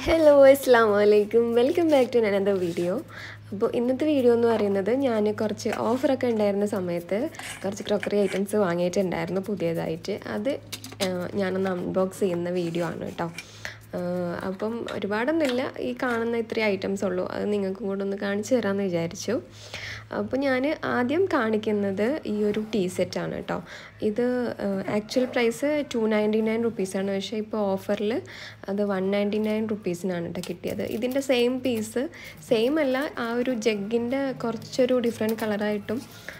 hello അസ്സാം വലൈക്കും welcome back to another video അപ്പോൾ ഇന്നത്തെ വീഡിയോ എന്ന് പറയുന്നത് ഞാൻ കുറച്ച് ഓഫറൊക്കെ ഉണ്ടായിരുന്ന സമയത്ത് കുറച്ച് ക്രോക്കറി ഐറ്റംസ് വാങ്ങിയിട്ടുണ്ടായിരുന്നു പുതിയതായിട്ട് അത് ആ, ഞാനൊന്ന് അൺബോക്സ് ചെയ്യുന്ന വീഡിയോ ആണ് കേട്ടോ ആ, അപ്പം ഒരുപാടൊന്നുമില്ല ഈ കാണുന്ന ഇത്രയും ഐറ്റംസ് ഉള്ളൂ അത് നിങ്ങൾക്കും കൂടെ ഒന്ന് കാണിച്ചു തരാമെന്ന് വിചാരിച്ചു അപ്പോൾ ഞാൻ ആദ്യം കാണിക്കുന്നത് ഈ ഒരു ടീ സെറ്റാണ് കേട്ടോ ഇത് actual price two ninety nine റുപ്പീസാണ് പക്ഷേ ഇപ്പോൾ ഓഫറിൽ അത് വൺ നയൻറ്റി നയൻ റുപ്പീസിനാണ് കേട്ടോ കിട്ടിയത് ഇതിൻ്റെ സെയിം പീസ് സെയിം അല്ല ആ ഒരു ജഗ്ഗിൻ്റെ കുറച്ചൊരു ഡിഫറെൻറ്റ് കളറായിട്ടും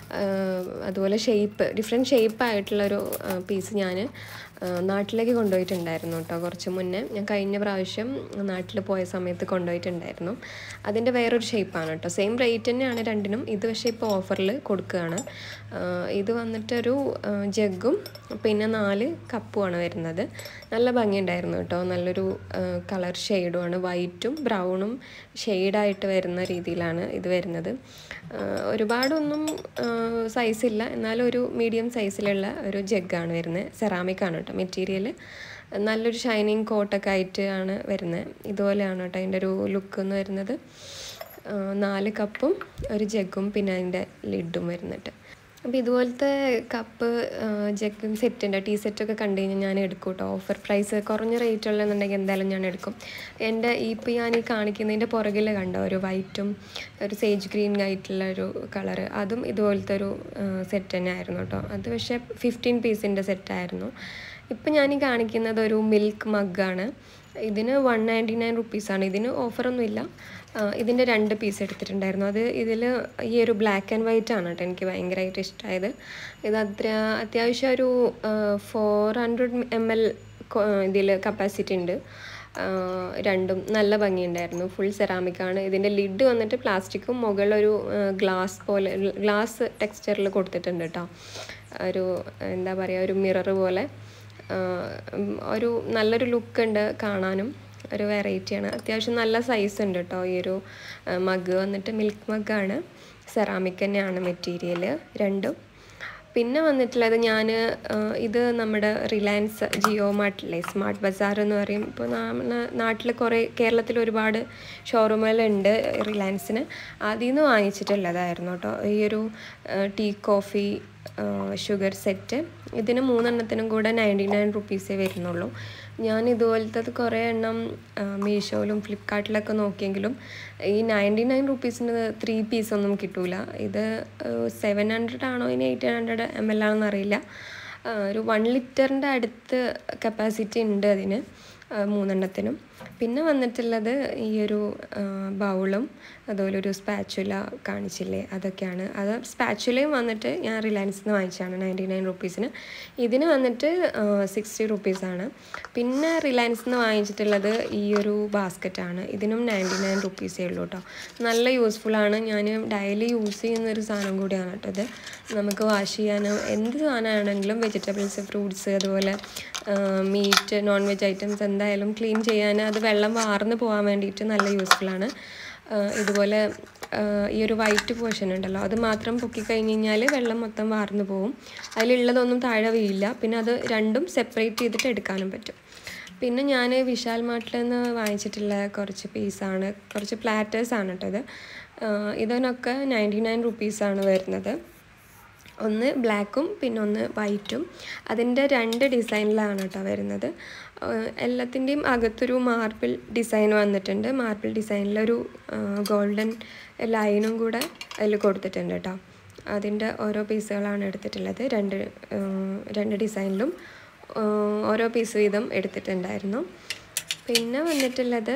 അതുപോലെ ഷേപ്പ് ഡിഫറെൻറ്റ് ഷേപ്പായിട്ടുള്ളൊരു പീസ് ഞാൻ നാട്ടിലേക്ക് കൊണ്ടുപോയിട്ടുണ്ടായിരുന്നു കേട്ടോ കുറച്ച് മുന്നേ ഞാൻ കഴിഞ്ഞ പ്രാവശ്യം നാട്ടിൽ പോയ സമയത്ത് കൊണ്ടുപോയിട്ടുണ്ടായിരുന്നു അതിൻ്റെ വേറൊരു ഷേപ്പാണ് കേട്ടോ സെയിം റേറ്റ് തന്നെയാണ് രണ്ടിനും ഇത് പക്ഷേ ഇപ്പോൾ ഓഫറിൽ കൊടുക്കുകയാണ് ആ, ഇത് വന്നിട്ടൊരു ജഗ്ഗും പിന്നെ നാല് കപ്പുമാണ് വരുന്നത് നല്ല ഭംഗിയുണ്ടായിരുന്നു കേട്ടോ നല്ലൊരു കളർ ഷെയ്ഡുമാണ് വൈറ്റും ബ്രൗണും ഷെയ്ഡായിട്ട് വരുന്ന രീതിയിലാണ് ഇത് വരുന്നത് ആ, ഒരുപാടൊന്നും സൈസ് ഇല്ല എന്നാലും ഒരു മീഡിയം സൈസിലുള്ള ഒരു ജഗ്ഗാണ് വരുന്നത് സെറാമിക് ആണ് കേട്ടോ മെറ്റീരിയൽ നല്ലൊരു ഷൈനിങ് കോട്ടൊക്കെ ആയിട്ട് ആണ് വരുന്നത് ഇതുപോലെയാണ് കേട്ടോ അതിൻ്റെ ഒരു ലുക്ക് എന്ന് വരുന്നത് ആ, നാല് കപ്പും ഒരു ജഗ്ഗും പിന്നെ അതിൻ്റെ ലിഡും വരുന്നുണ്ട് അപ്പോൾ ഇതുപോലത്തെ കപ്പ് ജഗ്ഗും സെറ്റിൻ്റെ ടീ സെറ്റൊക്കെ കണ്ടു കഴിഞ്ഞാൽ ഞാൻ എടുക്കും കേട്ടോ ഓഫർ പ്രൈസ് കുറഞ്ഞ റേറ്റ് ഉള്ളതെന്നുണ്ടെങ്കിൽ എന്തായാലും ഞാൻ എടുക്കും എൻ്റെ ഈ ഇപ്പോൾ ഞാൻ ഈ കാണിക്കുന്നതിൻ്റെ പുറകിൽ കണ്ടോ ഒരു വൈറ്റും ഒരു സേജ് ഗ്രീൻ ആയിട്ടുള്ള ഒരു കളറ് അതും ഇതുപോലത്തെ ഒരു സെറ്റ് തന്നെ ആയിരുന്നു കേട്ടോ അത് പക്ഷേ ഫിഫ്റ്റീൻ പീസിൻ്റെ സെറ്റായിരുന്നു ഇപ്പം ഞാൻ ഈ കാണിക്കുന്നത് ഒരു മിൽക്ക് മഗ്ഗാണ് ഇതിന് വൺ നയൻറ്റി നയൻ റുപ്പീസാണ് ഇതിന് ഓഫറൊന്നുമില്ല ഇതിൻ്റെ രണ്ട് പീസ് എടുത്തിട്ടുണ്ടായിരുന്നു അത് ഇതിൽ ഈ ഒരു ബ്ലാക്ക് ആൻഡ് വൈറ്റ് ആണ് കേട്ടോ എനിക്ക് ഭയങ്കരമായിട്ട് ഇഷ്ടമായത് ഇത് അത്ര അത്യാവശ്യം ഒരു ഫോർ ഹൺഡ്രഡ് എം എൽ ഇതിൽ കപ്പാസിറ്റി ഉണ്ട് ആ, രണ്ടും നല്ല ഭംഗിയുണ്ടായിരുന്നു ഫുൾ സെറാമിക് ആണ് ഇതിൻ്റെ ലിഡ് വന്നിട്ട് പ്ലാസ്റ്റിക്കും മുകളിലൊരു ഗ്ലാസ് പോലെ ഗ്ലാസ് ടെക്സ്ചറിൽ കൊടുത്തിട്ടുണ്ട് കേട്ടോ ഒരു എന്താ പറയുക ഒരു മിറർ പോലെ ആ, ഉം, ഒരു നല്ലൊരു ലുക്ക് ഉണ്ട് കാണാനും ഒരു വെറൈറ്റിയാണ് അത്യാവശ്യം നല്ല സൈസ് ഉണ്ട് കേട്ടോ ഈ ഒരു മഗ് വന്നിട്ട് മിൽക്ക് മഗ്ഗാണ് സെറാമിക് തന്നെയാണ് മെറ്റീരിയൽ രണ്ടും പിന്നെ വന്നിട്ടുള്ളത് ഞാൻ ഇത് നമ്മുടെ റിലയൻസ് ജിയോ മാർട്ടിലെ സ്മാർട്ട് ബസാർ എന്ന് പറയും ഇപ്പോൾ നാട്ടിൽ കുറേ കേരളത്തിൽ ഒരുപാട് ഷോറൂമുകളുണ്ട് റിലയൻസിന് അതിൽ നിന്ന് വാങ്ങിച്ചിട്ടുള്ളതായിരുന്നു കേട്ടോ ഈ ഒരു ടീ കോഫി ഷുഗർ സെറ്റ് ഇതിന് മൂന്നെണ്ണത്തിനും കൂടെ നയൻറ്റി നയൻ റുപ്പീസേ വരുന്നുള്ളൂ ഞാൻ ഇതുപോലത്തത് കുറേ എണ്ണം ആ, മീഷോയിലും ഫ്ലിപ്കാർട്ടിലൊക്കെ നോക്കിയെങ്കിലും ഈ നയൻറ്റി നയൻ റുപ്പീസിന് ത്രീ പീസൊന്നും കിട്ടൂല ഇത് സെവൻ ഹൺഡ്രഡ് ആണോ ഇനി എയ്റ്റ് ഹൺഡ്രഡ് എം എൽ ആണെന്ന് അറിയില്ല ആ, ഒരു വൺ ലിറ്ററിൻ്റെ അടുത്ത് കപ്പാസിറ്റി ഉണ്ട് അതിന് ആ, മൂന്നെണ്ണത്തിനും പിന്നെ വന്നിട്ടുള്ളത് ഈ ഒരു ബൗളും അതുപോലെ ഒരു സ്പാച്ചുല കാണിച്ചില്ലേ അതൊക്കെയാണ് അത് സ്പാച്ചുലയും വന്നിട്ട് ഞാൻ റിലയൻസിൽ നിന്ന് വാങ്ങിച്ചതാണ് നയൻറ്റി നയൻ റുപ്പീസിന് ഇതിന് വന്നിട്ട് സിക്സ്റ്റി റുപ്പീസാണ് പിന്നെ റിലയൻസിൽ നിന്ന് വാങ്ങിച്ചിട്ടുള്ളത് ഈ ഒരു ബാസ്ക്കറ്റാണ് ഇതിനും നയൻറ്റി നയൻ റുപ്പീസേ ഉള്ളൂ കേട്ടോ നല്ല യൂസ്ഫുള്ളാണ് ഞാൻ ഡെയിലി യൂസ് ചെയ്യുന്ന ഒരു സാധനം കൂടിയാണ് കേട്ടോ ഇത് നമുക്ക് വാഷ് ചെയ്യാനോ എന്ത് സാധനമാണെങ്കിലും വെജിറ്റബിൾസ് ഫ്രൂട്ട്സ് അതുപോലെ മീറ്റ് നോൺ വെജ് ഐറ്റംസ് എന്തായാലും ക്ലീൻ ചെയ്യാൻ അത് വെള്ളം വാർന്ന് പോകാൻ വേണ്ടിയിട്ട് നല്ല യൂസ്ഫുള്ളാണ് ഇതുപോലെ ആ, ഈ ഒരു വൈറ്റ് പോർഷൻ ഉണ്ടല്ലോ അത് മാത്രം പൊക്കി കഴിഞ്ഞ് കഴിഞ്ഞാൽ വെള്ളം മൊത്തം വാർന്നു പോകും അതിലുള്ളതൊന്നും താഴെ വീഴില്ല പിന്നെ അത് രണ്ടും സെപ്പറേറ്റ് ചെയ്തിട്ട് എടുക്കാനും പറ്റും പിന്നെ ഞാൻ വിശാൽ മാർട്ടിൽ നിന്ന് വാങ്ങിച്ചിട്ടുള്ള കുറച്ച് പീസാണ് കുറച്ച് പ്ലാറ്റേഴ്സാണ് കേട്ടോ ഇത് ആ, ഇതിനൊക്കെ നയൻറ്റി നയൻ റുപ്പീസാണ് വരുന്നത് ഒന്ന് ബ്ലാക്കും പിന്നെ ഒന്ന് വൈറ്റും അതിൻ്റെ രണ്ട് ഡിസൈനിലാണ് കേട്ടോ വരുന്നത് ആഹ് എല്ലാത്തിൻ്റെയും അകത്തൊരു മാർബിൾ ഡിസൈൻ വന്നിട്ടുണ്ട് മാർബിൾ ഡിസൈനിലൊരു ഗോൾഡൻ ലൈനും കൂടെ അതിൽ കൊടുത്തിട്ടുണ്ട് കേട്ടോ അതിൻ്റെ ഓരോ പീസുകളാണ് എടുത്തിട്ടുള്ളത് രണ്ട് ആഹ് രണ്ട് ഡിസൈനിലും ആഹ് ഓരോ പീസ് വീതം എടുത്തിട്ടുണ്ടായിരുന്നു പിന്നെ വന്നിട്ടുള്ളത്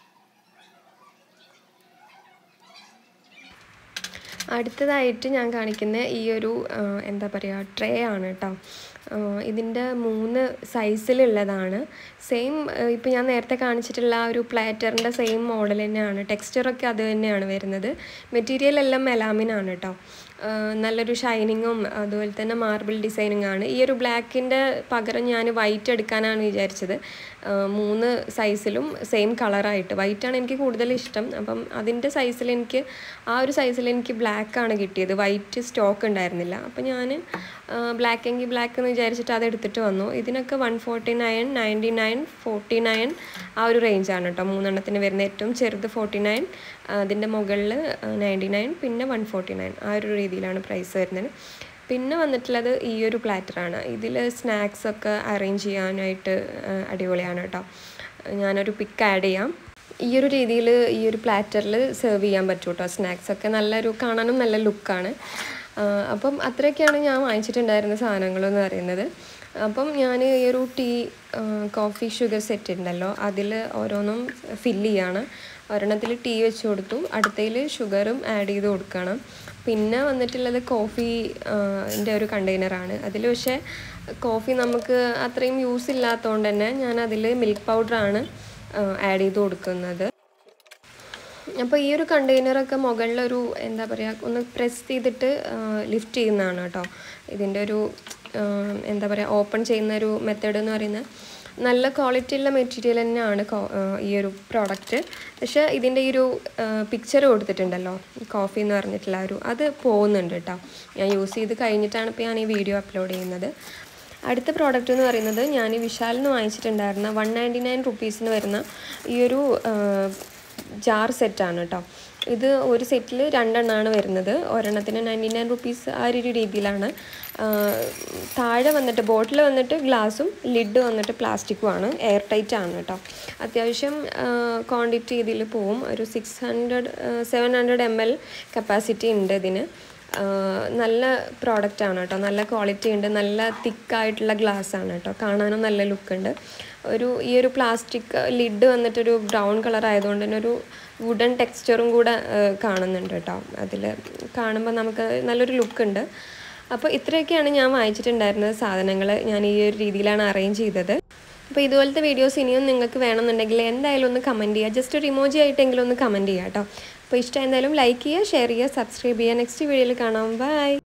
അടുത്തതായിട്ട് ഞാൻ കാണിക്കുന്ന ഈ ഒരു ആ, എന്താ പറയുക ട്രേ ആണ് കേട്ടോ ഇതിൻ്റെ മൂന്ന് സൈസിലുള്ളതാണ് സെയിം ഇപ്പോൾ ഞാൻ നേരത്തെ കാണിച്ചിട്ടുള്ള ആ ഒരു പ്ലാറ്ററിൻ്റെ സെയിം മോഡൽ തന്നെയാണ് ടെക്സ്ചറൊക്കെ അത് തന്നെയാണ് വരുന്നത് മെറ്റീരിയൽ എല്ലാം മെലാമിനാണ് കേട്ടോ ആ, നല്ലൊരു ഷൈനിങ്ങും അതുപോലെ തന്നെ മാർബിൾ ഡിസൈനിങ് ആണ് ഈ ഒരു ബ്ലാക്കിൻ്റെ പകരം ഞാൻ വൈറ്റ് എടുക്കാനാണ് വിചാരിച്ചത് ആ, മൂന്ന് സൈസിലും സെയിം കളറായിട്ട് വൈറ്റാണ് എനിക്ക് കൂടുതൽ ഇഷ്ടം അപ്പം അതിൻ്റെ സൈസിൽ എനിക്ക് ആ ഒരു സൈസിൽ എനിക്ക് ബ്ലാക്കാണ് കിട്ടിയത് വൈറ്റ് സ്റ്റോക്ക് ഉണ്ടായിരുന്നില്ല അപ്പം ഞാൻ ബ്ലാക്ക് എങ്കിൽ ബ്ലാക്ക് എന്ന് വിചാരിച്ചിട്ട് അത് എടുത്തിട്ട് വന്നു ഇതിനൊക്കെ one forty nine ninety nine forty nine ആ ഒരു റേഞ്ചാണ് കേട്ടോ മൂന്നെണ്ണത്തിന് വരുന്ന ഏറ്റവും ചെറുത് ഫോർട്ടി നയൻ അതിൻ്റെ മുകളിൽ നയൻറ്റി നയൻ പിന്നെ വൺ ഫോർട്ടി നയൻ ആ ഒരു രീതിയിലാണ് പ്രൈസ് വരുന്നത് പിന്നെ വന്നിട്ടുള്ളത് ഈ ഒരു പ്ലാറ്ററാണ് ഇതിൽ സ്നാക്സ് ഒക്കെ അറേഞ്ച് ചെയ്യാനായിട്ട് അടിപൊളിയാണ് കേട്ടോ ഞാനൊരു പിക്ക് ആഡ് ചെയ്യാം ഈ ഒരു രീതിയിൽ ഈ ഒരു പ്ലാറ്ററിൽ സെർവ് ചെയ്യാൻ പറ്റും കേട്ടോ സ്നാക്സ് ഒക്കെ നല്ലൊരു കാണാനും നല്ല ലുക്കാണ് അപ്പം അത്രയൊക്കെയാണ് ഞാൻ വാങ്ങിച്ചിട്ടുണ്ടായിരുന്ന സാധനങ്ങൾ എന്ന് പറയുന്നത് അപ്പം ഞാൻ ഈ ഒരു ടീ കോഫി ഷുഗർ സെറ്റ് ഉണ്ടല്ലോ അതിൽ ഓരോന്നും ഫില്ല് ചെയ്യാണ് ഒരെണ്ണത്തിൽ ടീ വെച്ച് കൊടുത്തു അടുത്തതിൽ ഷുഗറും ആഡ് ചെയ്ത് കൊടുക്കണം പിന്നെ വന്നിട്ടുള്ളത് കോഫി ൻ്റെ ഒരു കണ്ടെയ്നറാണ് അതിൽ പക്ഷേ കോഫി നമുക്ക് അത്രയും യൂസ് ഇല്ലാത്തതുകൊണ്ട് തന്നെ ഞാൻ അതിൽ മിൽക്ക് പൗഡറാണ് ആഡ് ചെയ്ത് കൊടുക്കുന്നത് അപ്പോൾ ഈ ഒരു കണ്ടെയ്നറൊക്കെ മുകളിലൊരു എന്താ പറയുക ഒന്ന് പ്രസ് ചെയ്തിട്ട് ലിഫ്റ്റ് ചെയ്യുന്നതാണ് കേട്ടോ ഇതിൻ്റെ ഒരു എന്താ പറയുക ഓപ്പൺ ചെയ്യുന്ന ഒരു മെത്തേഡ് എന്ന് പറയുന്നത് നല്ല ക്വാളിറ്റി ഉള്ള മെറ്റീരിയൽ തന്നെയാണ് ഈ ഒരു പ്രോഡക്റ്റ് പക്ഷേ ഇതിൻ്റെ ഈ ഒരു പിക്ചർ കൊടുത്തിട്ടുണ്ടല്ലോ കോഫി എന്ന് പറഞ്ഞിട്ടുള്ള ഒരു അത് പോകുന്നുണ്ട് കേട്ടോ ഞാൻ യൂസ് ചെയ്ത് കഴിഞ്ഞിട്ടാണ് ഇപ്പോൾ ഞാൻ ഈ വീഡിയോ അപ്ലോഡ് ചെയ്യുന്നത് അടുത്ത പ്രോഡക്റ്റ് എന്ന് പറയുന്നത് ഞാൻ വിശാലിൽ നിന്ന് വാങ്ങിച്ചിട്ടുണ്ടായിരുന്ന വൺ നയൻറ്റി നയൻ റുപ്പീസിന് വരുന്ന ഈ ഒരു ജാർ സെറ്റാണ് കേട്ടോ ഇത് ഒരു സെറ്റിൽ രണ്ടെണ്ണമാണ് വരുന്നത് ഒരെണ്ണത്തിന് നയൻറ്റി നയൻ റുപ്പീസ് ആ ഒരു രീതിയിലാണ് താഴെ വന്നിട്ട് ബോട്ടിൽ വന്നിട്ട് ഗ്ലാസും ലിഡ് വന്നിട്ട് പ്ലാസ്റ്റിക്കുമാണ് എയർ ടൈറ്റ് ആണ് കേട്ടോ അത്യാവശ്യം ക്വാണ്ടിറ്റി ഇതിൽ പോവും ഒരു six hundred seven hundred M L capacity ഉണ്ട് ഇതിന് നല്ല പ്രോഡക്റ്റ് ആണ് കേട്ടോ നല്ല ക്വാളിറ്റി ഉണ്ട് നല്ല തിക്കായിട്ടുള്ള ഗ്ലാസ് ആണ് കേട്ടോ കാണാനും നല്ല ലുക്ക് ഉണ്ട് ഒരു ഈ ഒരു പ്ലാസ്റ്റിക് ലിഡ് വന്നിട്ടൊരു ബ്രൗൺ കളർ ആയതുകൊണ്ട് തന്നെ ഒരു വുഡൻ ടെക്സ്ചറും കൂടെ കാണുന്നുണ്ട് കേട്ടോ അതിൽ കാണുമ്പോൾ നമുക്ക് നല്ലൊരു ലുക്ക് ഉണ്ട് അപ്പോൾ ഇത്രയൊക്കെയാണ് ഞാൻ വാങ്ങിച്ചിട്ടുണ്ടായിരുന്നത് സാധനങ്ങൾ ഞാൻ ഈ ഒരു രീതിയിലാണ് അറേഞ്ച് ചെയ്തത് അപ്പോൾ ഇതുപോലത്തെ വീഡിയോസ് ഇനിയും നിങ്ങൾക്ക് വേണമെന്നുണ്ടെങ്കിൽ എന്തായാലും ഒന്ന് കമൻറ്റ് ചെയ്യുക ജസ്റ്റ് ഒരു ഇമോജി ആയിട്ടെങ്കിലും ഒന്ന് കമൻറ്റ് ചെയ്യുക കേട്ടോ അപ്പോൾ ഇഷ്ടം എന്തായാലും ലൈക്ക് ചെയ്യുക ഷെയർ ചെയ്യുക സബ്സ്ക്രൈബ് ചെയ്യുക നെക്സ്റ്റ് വീഡിയോയിൽ കാണാം ബൈ